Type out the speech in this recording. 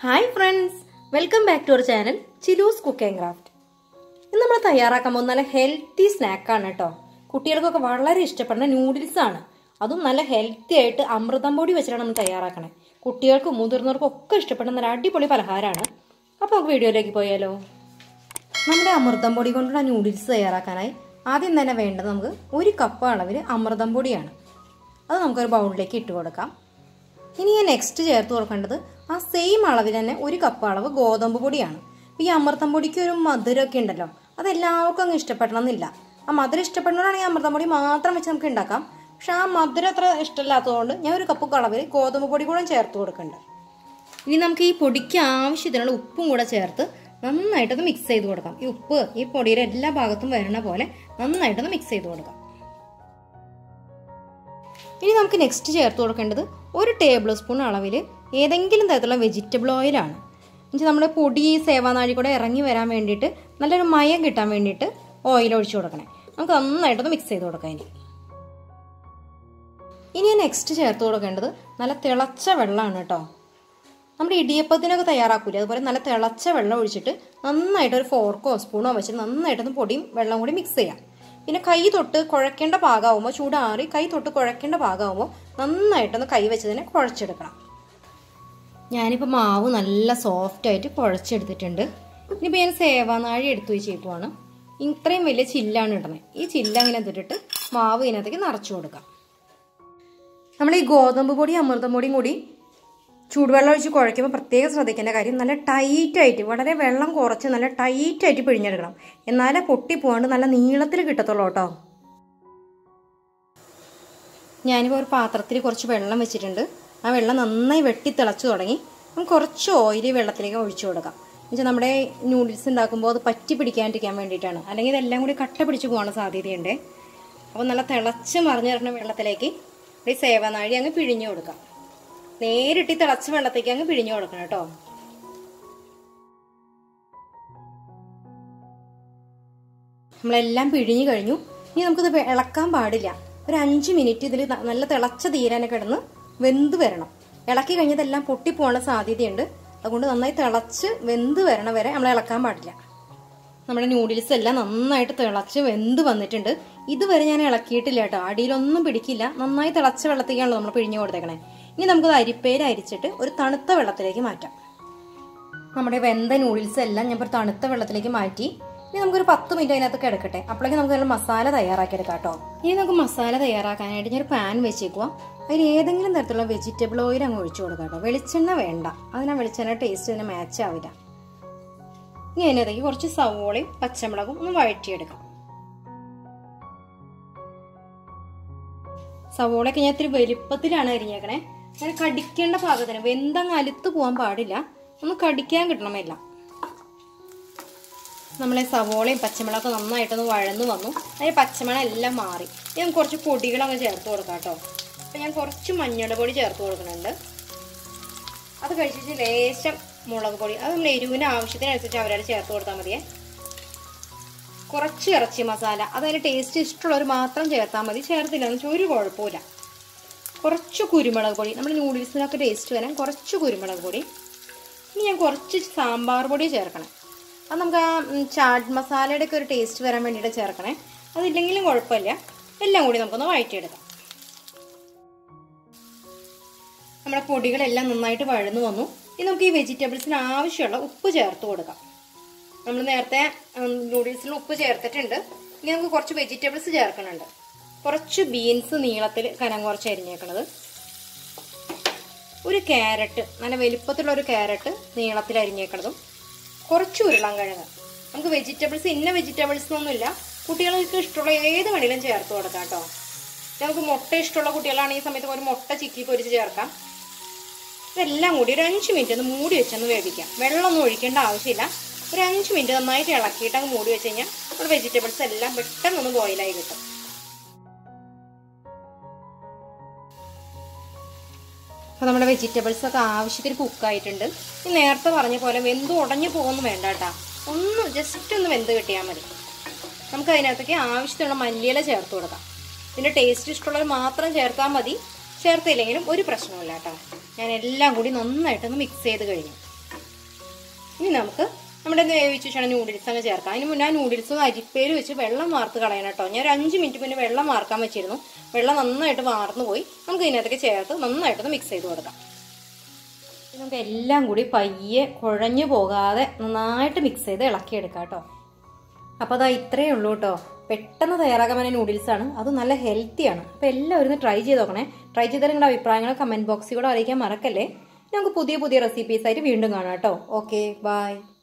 hi friends welcome back to our channel Chilu's cook and craft ഇന്ന് നമ്മൾ തയ്യാറാക്കാൻ പോകുന്ന നല്ല ഹെൽത്തി സ്നാക്കാണ് കേട്ടോ കുട്ടികൾക്കൊക്കെ വളരെ ഇഷ്ടപ്പെടുന്ന നൂഡിൽസ് ആണ് അതും നല്ല ഹെൽത്തി ആയിട്ട് അമൃതം പൊടി വെച്ചിട്ടാണ് നമ്മൾ തയ്യാറാക്കണേ കുട്ടികൾക്കും മുതിർന്നവർക്കും ഒക്കെ ഇഷ്ടപ്പെടുന്ന നല്ല അടിപൊളി പലഹാരമാണ് അപ്പോൾ നമുക്ക് വീഡിയോയിലേക്ക് പോയാലോ നമ്മുടെ അമൃതം പൊടി കൊണ്ടുള്ള നൂഡിൽസ് തയ്യാറാക്കാനായി ആദ്യം തന്നെ വേണ്ടത് നമുക്ക് ഒരു കപ്പ് അളവിൽ അമൃതം പൊടിയാണ് അത് നമുക്കൊരു ബൗളിലേക്ക് ഇട്ട് കൊടുക്കാം ഇനി ഞാൻ നെക്സ്റ്റ് ചേർത്ത് കൊടുക്കേണ്ടത് ആ സെയിം അളവിൽ തന്നെ ഒരു കപ്പ് അളവ് ഗോതമ്പ് പൊടിയാണ് ഈ അമൃതം പൊടിക്ക് ഒരു മധുരമൊക്കെ ഉണ്ടല്ലോ അത് എല്ലാവർക്കും അങ്ങ് ഇഷ്ടപ്പെടണമെന്നില്ല ആ മധുരം ഇഷ്ടപ്പെടുന്നവരാണെങ്കിൽ അമൃതം പൊടി മാത്രം വെച്ച് നമുക്ക് ഉണ്ടാക്കാം പക്ഷെ ആ മധുരം അത്ര ഇഷ്ടമില്ലാത്തതുകൊണ്ട് ഞാൻ ഒരു കപ്പ് അളവിൽ ഗോതമ്പ് പൊടി കൂടെ ചേർത്ത് കൊടുക്കുന്നുണ്ട് ഇനി നമുക്ക് ഈ പൊടിക്ക് ആവശ്യത്തിനുള്ള ഉപ്പും കൂടെ ചേർത്ത് നന്നായിട്ടൊന്ന് മിക്സ് ചെയ്ത് കൊടുക്കാം ഈ ഉപ്പ് ഈ പൊടിയുടെ എല്ലാ ഭാഗത്തും വരണ പോലെ നന്നായിട്ടൊന്ന് മിക്സ് ചെയ്ത് കൊടുക്കാം ഇനി നമുക്ക് നെക്സ്റ്റ് ചേർത്ത് കൊടുക്കേണ്ടത് ഒരു ടേബിൾ സ്പൂൺ അളവിൽ ഏതെങ്കിലും തരത്തിലുള്ള വെജിറ്റബിൾ ഓയിലാണ് എന്നുവെച്ചാൽ നമ്മുടെ പൊടി സേവാനാഴി കൂടെ ഇറങ്ങി വരാൻ വേണ്ടിയിട്ട് നല്ലൊരു മയം കിട്ടാൻ വേണ്ടിയിട്ട് ഓയിൽ ഒഴിച്ചു കൊടുക്കണേ നമുക്ക് നന്നായിട്ടൊന്ന് മിക്സ് ചെയ്ത് കൊടുക്കാം ഇനി ഇനി നെക്സ്റ്റ് ചേർത്ത് കൊടുക്കേണ്ടത് നല്ല തിളച്ച വെള്ളമാണ് കേട്ടോ നമ്മുടെ ഇടിയപ്പത്തിനൊക്കെ തയ്യാറാക്കൂലേ അതുപോലെ നല്ല തിളച്ച വെള്ളം ഒഴിച്ചിട്ട് നന്നായിട്ട് ഒരു ഫോർക്കോ സ്പൂണോ വെച്ചിട്ട് നന്നായിട്ടൊന്ന് പൊടിയും വെള്ളം കൂടി മിക്സ് ചെയ്യാം പിന്നെ കൈ തൊട്ട് കുഴക്കേണ്ട പാകമാകുമ്പോൾ ചൂടാറി കൈ തൊട്ട് കുഴക്കേണ്ട പാകമാകുമ്പോൾ നന്നായിട്ടൊന്ന് കൈ വെച്ച് തന്നെ കുഴച്ചെടുക്കണം ഞാനിപ്പോൾ മാവ് നല്ല സോഫ്റ്റ് ആയിട്ട് കുഴച്ചെടുത്തിട്ടുണ്ട് ഇനിയിപ്പോൾ ഞാൻ സേവാനാഴി എടുത്തു വെച്ചേക്കുവാണ് ഇത്രയും വലിയ ചില്ലാണ് ഇടണേ ഈ ചില്ല അങ്ങനെ ഇട്ടിട്ട് മാവ് ഇതിനകത്തേക്ക് നിറച്ചു കൊടുക്കാം നമ്മൾ ഈ ഗോതമ്പ് പൊടി അമൃതം പൊടിയും കൂടി ചൂടുവെള്ളം ഒഴിച്ച് കുഴയ്ക്കുമ്പോൾ പ്രത്യേകം ശ്രദ്ധിക്കേണ്ട കാര്യം നല്ല ടൈറ്റായിട്ട് വളരെ വെള്ളം കുറച്ച് നല്ല ടൈറ്റായിട്ട് പിഴിഞ്ഞെടുക്കണം എന്നാലേ പൊട്ടി പോകാണ്ട് നല്ല നീളത്തിൽ കിട്ടത്തുള്ളൂ കേട്ടോ ഞാനിപ്പോൾ ഒരു പാത്രത്തിൽ കുറച്ച് വെള്ളം വെച്ചിട്ടുണ്ട് ആ വെള്ളം നന്നായി വെട്ടി തിളച്ചു തുടങ്ങി നമുക്ക് കുറച്ച് ഓയിൽ വെള്ളത്തിലേക്ക് ഒഴിച്ചു കൊടുക്കാം എന്നുവെച്ചാൽ നമ്മുടെ നൂഡിൽസ് ഉണ്ടാക്കുമ്പോൾ അത് പറ്റി പിടിക്കാണ്ടിരിക്കാൻ വേണ്ടിയിട്ടാണ് അല്ലെങ്കിൽ ഇതെല്ലാം കൂടി കട്ട പിടിച്ച് പോകാൻ സാധ്യതയുണ്ട് അപ്പോൾ നല്ല തിളച്ച് മറിഞ്ഞു വരുന്ന വെള്ളത്തിലേക്ക് ഈ സേവനാഴി അങ്ങ് പിഴിഞ്ഞു കൊടുക്കാം നേരിട്ട് ഈ തിളച്ച വെള്ളത്തേക്ക് അങ്ങ് പിഴിഞ്ഞു കൊടുക്കണം കേട്ടോ നമ്മളെല്ലാം പിഴിഞ്ഞു കഴിഞ്ഞു ഇനി നമുക്കിത് ഇളക്കാൻ പാടില്ല ഒരു അഞ്ച് മിനിറ്റ് ഇതിൽ നല്ല തിളച്ച തീരാനെ കിടന്ന് വെന്ത് വരണം ഇളക്കി കഴിഞ്ഞതെല്ലാം പൊട്ടിപ്പോകാനുള്ള സാധ്യതയുണ്ട് അതുകൊണ്ട് നന്നായി തിളച്ച് വെന്ത് വരണ വരെ നമ്മൾ ഇളക്കാൻ പാടില്ല നമ്മുടെ നൂഡിൽസ് എല്ലാം നന്നായിട്ട് തിളച്ച് വെന്ത് വന്നിട്ടുണ്ട് ഇതുവരെ ഞാൻ ഇളക്കിയിട്ടില്ല കേട്ടോ അടിയിലൊന്നും പിടിക്കില്ല നന്നായി തിളച്ച വെള്ളത്തേക്കാണല്ലോ നമ്മൾ പിഴിഞ്ഞു കൊടുത്തേക്കണേ ഇനി നമുക്കത് അരിപ്പയിൽ അരിച്ചിട്ട് ഒരു തണുത്ത വെള്ളത്തിലേക്ക് മാറ്റാം നമ്മുടെ വെന്ത നൂഡിൽസ് എല്ലാം ഞാൻ ഒരു തണുത്ത വെള്ളത്തിലേക്ക് മാറ്റി ഇനി നമുക്കൊരു പത്ത് മിനിറ്റ് അതിനകത്ത് കിടക്കട്ടെ അപ്പോഴേക്കും നമുക്ക് നല്ല മസാല തയ്യാറാക്കി എടുക്കാം കേട്ടോ ഇനി നമുക്ക് മസാല തയ്യാറാക്കാനായിട്ട് ഞാൻ ഒരു പാൻ വെച്ചേക്കുക അതിൽ ഏതെങ്കിലും തരത്തിലുള്ള വെജിറ്റബിൾ ഓയിൽ അങ്ങ് ഒഴിച്ചു കൊടുക്കാം കേട്ടോ വെളിച്ചെണ്ണ വേണ്ട അതിനാ വെളിച്ചെണ്ണ ടേസ്റ്റ് തന്നെ മാച്ച് ആവില്ല ഇനി അതിനകത്തേക്ക് കുറച്ച് സവോളയും പച്ചമുളകും ഒന്ന് വഴറ്റിയെടുക്കാം സവോളയൊക്കെ ഞാൻ ഇത്തിരി വലുപ്പത്തിലാണ് അരിഞ്ഞേക്കണേ അങ്ങനെ കടിക്കേണ്ട പാകത്തിന് വെന്തങ്ങ് അലുത്ത് പോകാൻ പാടില്ല ഒന്ന് കടിക്കാൻ കിട്ടണമില്ല നമ്മളെ സവോളയും പച്ചമുളകൊക്കെ നന്നായിട്ടൊന്ന് വഴന്നു വന്നു അതിന് പച്ചമണം എല്ലാം മാറി ഇനി നമുക്ക് കുറച്ച് പൊടികളങ്ങ് ചേർത്ത് കൊടുക്കാം കേട്ടോ അപ്പം ഞാൻ കുറച്ച് മഞ്ഞൾ പൊടി ചേർത്ത് കൊടുക്കുന്നുണ്ട് അത് കഴിച്ചിട്ട് ലേശം മുളക് പൊടി അത് നമ്മൾ എരിവിന് ആവശ്യത്തിനനുസരിച്ച് അവരത് ചേർത്ത് കൊടുത്താൽ മതിയേ കുറച്ച് ഇറച്ചി മസാല അതിന് ടേസ്റ്റ് ഇഷ്ടമുള്ളവർ മാത്രം ചേർത്താൽ മതി ചേർത്തില്ല എന്ന് വെച്ചാൽ ഒരു കുഴപ്പമില്ല കുറച്ച് കുരുമുളക് പൊടി നമ്മൾ നൂഡിൽസിനൊക്കെ ടേസ്റ്റ് വരാൻ കുറച്ച് കുരുമുളക് പൊടി ഇനി ഞാൻ കുറച്ച് സാമ്പാർ പൊടി ചേർക്കണം അത് നമുക്ക് ആ ചാട്ട് മസാലയുടെ ഒക്കെ ഒരു ടേസ്റ്റ് വരാൻ വേണ്ടിയിട്ട് ചേർക്കണേ അതില്ലെങ്കിലും കുഴപ്പമില്ല എല്ലാം കൂടി നമുക്കൊന്ന് വഴറ്റിയെടുക്കാം നമ്മുടെ പൊടികളെല്ലാം നന്നായിട്ട് വഴന്നു വന്നു ഇനി നമുക്ക് ഈ വെജിറ്റബിൾസിന് ആവശ്യമുള്ള ഉപ്പ് ചേർത്ത് കൊടുക്കാം നമ്മൾ നേരത്തെ നൂഡിൽസിൽ ഉപ്പ് ചേർത്തിട്ടുണ്ട് ഇനി നമുക്ക് കുറച്ച് വെജിറ്റബിൾസ് ചേർക്കുന്നുണ്ട് കുറച്ച് ബീൻസ് നീളത്തിൽ കനം കുറച്ച് അരിഞ്ഞേക്കണത് ഒരു ക്യാരറ്റ് നല്ല വലിപ്പത്തിലുള്ള ഒരു ക്യാരറ്റ് നീളത്തിൽ അരിഞ്ഞേക്കണതും കുറച്ച് ഉരുളൻകിഴങ്ങ് നമുക്ക് വെജിറ്റബിൾസ് ഇന്ന വെജിറ്റബിൾസ് ഒന്നുമില്ല കുട്ടികൾക്ക് ഇഷ്ടമുള്ള ഏത് വേണമെങ്കിലും ചേർത്ത് കൊടുക്കാം കേട്ടോ നമുക്ക് മുട്ട ഇഷ്ടമുള്ള കുട്ടികളാണെങ്കിൽ ഈ സമയത്ത് ഒരു മുട്ട ചിക്കി പൊരിച്ച് ചേർക്കാം ഇതെല്ലാം കൂടി ഒരു അഞ്ച് മിനിറ്റ് ഒന്ന് മൂടി വെച്ചൊന്ന് വേവിക്കാം വെള്ളമൊന്നും ഒഴിക്കേണ്ട ആവശ്യമില്ല ഒരു അഞ്ച് മിനിറ്റ് നന്നായിട്ട് ഇളക്കിയിട്ട് അങ്ങ് മൂടി വെച്ച് കഴിഞ്ഞാൽ നമ്മുടെ വെജിറ്റബിൾസ് എല്ലാം പെട്ടെന്നൊന്ന് ബോയിലായി കിട്ടും അപ്പോൾ നമ്മുടെ വെജിറ്റബിൾസ് ഒക്കെ ആവശ്യത്തിന് കുക്കായിട്ടുണ്ട് ഈ നേരത്തെ പറഞ്ഞ പോലെ വെന്ത് ഉടഞ്ഞു പോകുന്നു വേണ്ട കേട്ടാ ഒന്ന് ജസ്റ്റ് ഒന്ന് വെന്ത് കിട്ടിയാൽ മതി നമുക്ക് അതിനകത്തേക്ക് ആവശ്യത്തിനുള്ള മല്ലിയില ചേർത്ത് കൊടുക്കാം ഇതിൻ്റെ ടേസ്റ്റ് ഇഷ്ടമുള്ളവർ മാത്രം ചേർത്താൽ മതി ചേർത്തില്ലെങ്കിലും ഒരു പ്രശ്നമില്ല കേട്ടോ ഞാൻ എല്ലാം കൂടി നന്നായിട്ടൊന്ന് മിക്സ് ചെയ്ത് കഴിഞ്ഞു ഇനി നമുക്ക് നമ്മുടെ വേവിച്ച് വെച്ചാണ് നൂഡിൽസ് അങ്ങ് ചേർക്കാം അതിന് മുന്നേ ആ നൂഡിൽസ് അരിപ്പേര് വെച്ച് വെള്ളം വാർത്ത് കളയണം കേട്ടോ ഞാൻ ഒരു അഞ്ച് മിനിറ്റ് മുന്നേ വെള്ളം വാർക്കാൻ വെച്ചിരുന്നു വെള്ളം നന്നായിട്ട് വാർന്നു പോയി നമുക്ക് ഇതിനകത്തേക്ക് ചേർത്ത് നന്നായിട്ടൊന്ന് മിക്സ് ചെയ്ത് കൊടുക്കാം ഇനി നമുക്ക് എല്ലാം കൂടി പയ്യെ കുഴഞ്ഞു പോകാതെ നന്നായിട്ട് മിക്സ് ചെയ്ത് ഇളക്കിയെടുക്കാം കേട്ടോ അപ്പോൾ അതാ ഇത്രയേ ഉള്ളൂ കേട്ടോ പെട്ടെന്ന് തയ്യാറാക്കാൻ പറ്റുന്ന നൂഡിൽസ് ആണ് അത് നല്ല ഹെൽത്തിയാണ് അപ്പോൾ എല്ലാവരും ഒന്ന് ട്രൈ ചെയ്ത് നോക്കണേ ട്രൈ ചെയ്താൽ നിങ്ങളുടെ അഭിപ്രായങ്ങൾ കമൻറ്റ് ബോക്സിൽ കൂടെ അറിയിക്കാൻ മറക്കല്ലേ നമുക്ക് പുതിയ പുതിയ റെസിപ്പീസ് ആയിട്ട് വീണ്ടും കാണാം കേട്ടോ ഓക്കെ ബൈ